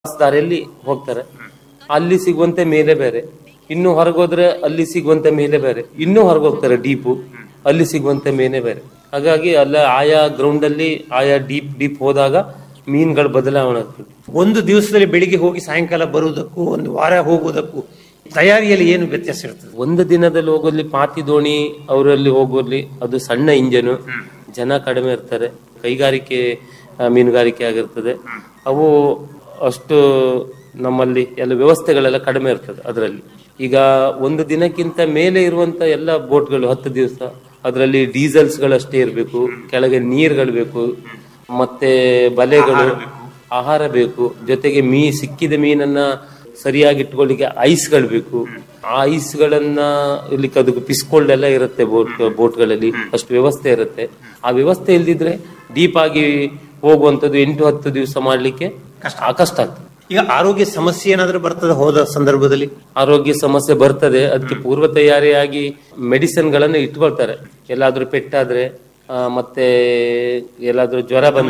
ದಾರಿಯಲ್ಲಿ ಹೋಗ್ತಾರೆ ಅಲ್ಲಿ ಸಿಗುವಂತೆ ಮೇಲೆ ಬೇರೆ ಇನ್ನು ಹೊರಗೋದ್ರೆ ಅಲ್ಲಿ ಸಿಗುವಂತೆ ಮೇಲೆ ಬೇರೆ ಇನ್ನೂ ಹೊರಗೋಗ್ತಾರೆ ಡೀಪು ಅಲ್ಲಿ ಸಿಗುವಂತೆ ಮೇಲೆ ಬೇರೆ ಹಾಗಾಗಿ ಅಲ್ಲ ಆಯಾ ಗ್ರೌಂಡ್ ಅಲ್ಲಿ ಆಯಾ ಡೀಪ್ ಡೀಪ್ ಹೋದಾಗ ಮೀನುಗಳು ಬದಲಾವಣೆ ಆಗ್ತದೆ ಒಂದು ದಿವಸದಲ್ಲಿ ಬೆಳಿಗ್ಗೆ ಹೋಗಿ ಸಾಯಂಕಾಲ ಬರುವುದಕ್ಕೂ ಒಂದು ವಾರ ಹೋಗುವುದಕ್ಕೂ ತಯಾರಿಯಲ್ಲಿ ಏನು ವ್ಯತ್ಯಾಸ ಇರ್ತದೆ ಒಂದು ದಿನದಲ್ಲಿ ಹೋಗೋಲ್ಲಿ ಪಾತಿ ದೋಣಿ ಅವರಲ್ಲಿ ಹೋಗೋಲ್ಲಿ ಅದು ಸಣ್ಣ ಇಂಜನು ಜನ ಕಡಿಮೆ ಇರ್ತಾರೆ ಕೈಗಾರಿಕೆ ಆ, ಮೀನುಗಾರಿಕೆ ಆಗಿರ್ತದೆ ಅವು ಅಷ್ಟು ನಮ್ಮಲ್ಲಿ ಎಲ್ಲ ವ್ಯವಸ್ಥೆಗಳೆಲ್ಲ ಕಡಿಮೆ ಇರ್ತದೆ ಅದರಲ್ಲಿ ಈಗ ಒಂದು ದಿನಕ್ಕಿಂತ ಮೇಲೆ ಇರುವಂತ ಎಲ್ಲ ಬೋಟ್ಗಳು ಹತ್ತು ದಿವಸ ಅದರಲ್ಲಿ ಡೀಸೆಲ್ಸ್ಗಳಷ್ಟೇ ಇರಬೇಕು ಕೆಳಗೆ ನೀರುಗಳು ಬೇಕು ಮತ್ತೆ ಬಲೆಗಳು ಆಹಾರ ಬೇಕು ಜೊತೆಗೆ ಮೀ ಸಿಕ್ಕಿದ ಮೀನನ್ನ ಸರಿಯಾಗಿ ಇಟ್ಕೊಳ್ಳಿಕ್ಕೆ ಐಸ್ಗಳು ಬೇಕು ಆ ಐಸ್ಗಳನ್ನ ಇರ್ಲಿಕ್ಕೆ ಅದಕ್ಕೆ ಪಿಸ್ಕೋಲ್ಡ್ ಎಲ್ಲ ಇರುತ್ತೆ ಬೋಟ್ ಬೋಟ್ಗಳಲ್ಲಿ ಅಷ್ಟು ವ್ಯವಸ್ಥೆ ಇರುತ್ತೆ ಆ ವ್ಯವಸ್ಥೆ ಇಲ್ದಿದ್ರೆ ಡೀಪ್ ಆಗಿ ಹೋಗುವಂತದ್ದು ಎಂಟು ಹತ್ತು ದಿವಸ ಮಾಡ್ಲಿಕ್ಕೆ ಆ ಕಷ್ಟ ಆಗ್ತದೆ ಈಗ ಆರೋಗ್ಯ ಸಮಸ್ಯೆ ಏನಾದ್ರೂ ಬರ್ತದೆ ಹೋದ ಸಂದರ್ಭದಲ್ಲಿ ಆರೋಗ್ಯ ಸಮಸ್ಯೆ ಬರ್ತದೆ ಅದಕ್ಕೆ ಪೂರ್ವ ತಯಾರಿಯಾಗಿ ಮೆಡಿಸಿನ್ ಗಳನ್ನ ಇಟ್ಕೊಳ್ತಾರೆ ಎಲ್ಲಾದ್ರೂ ಪೆಟ್ಟಾದ್ರೆ ಆ, ಮತ್ತೆ ಎಲ್ಲಾದ್ರೂ ಜ್ವರ ಬಂದ